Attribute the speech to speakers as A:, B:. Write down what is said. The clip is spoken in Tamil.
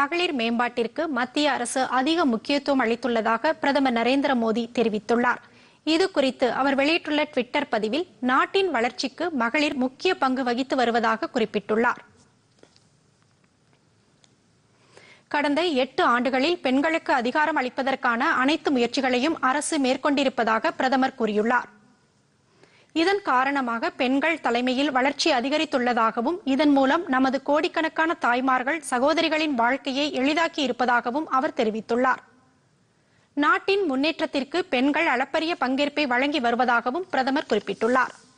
A: மகளிர் மேம்பாட்டிற்கு மத்திய அரசு அதிக முக்கியத்துவம் அளித்துள்ளதாக பிரதமர் நரேந்திர மோடி தெரிவித்துள்ளார் இது குறித்து அவர் வெளியிட்டுள்ள டுவிட்டர் பதிவில் நாட்டின் வளர்ச்சிக்கு மகளிர் முக்கிய பங்கு வகித்து வருவதாக குறிப்பிட்டுள்ளார் கடந்த எட்டு ஆண்டுகளில் பெண்களுக்கு அதிகாரம் அளிப்பதற்கான அனைத்து முயற்சிகளையும் அரசு மேற்கொண்டிருப்பதாக பிரதமர் கூறியுள்ளார் இதன் காரணமாக பெண்கள் தலைமையில் வளர்ச்சி அதிகரித்துள்ளதாகவும் இதன் மூலம் நமது கோடிக்கணக்கான தாய்மார்கள் சகோதரிகளின் வாழ்க்கையை எளிதாக்கி இருப்பதாகவும் அவர் தெரிவித்துள்ளார் நாட்டின் முன்னேற்றத்திற்கு பெண்கள் அளப்பரிய பங்கேற்பை வழங்கி வருவதாகவும் பிரதமர் குறிப்பிட்டுள்ளார்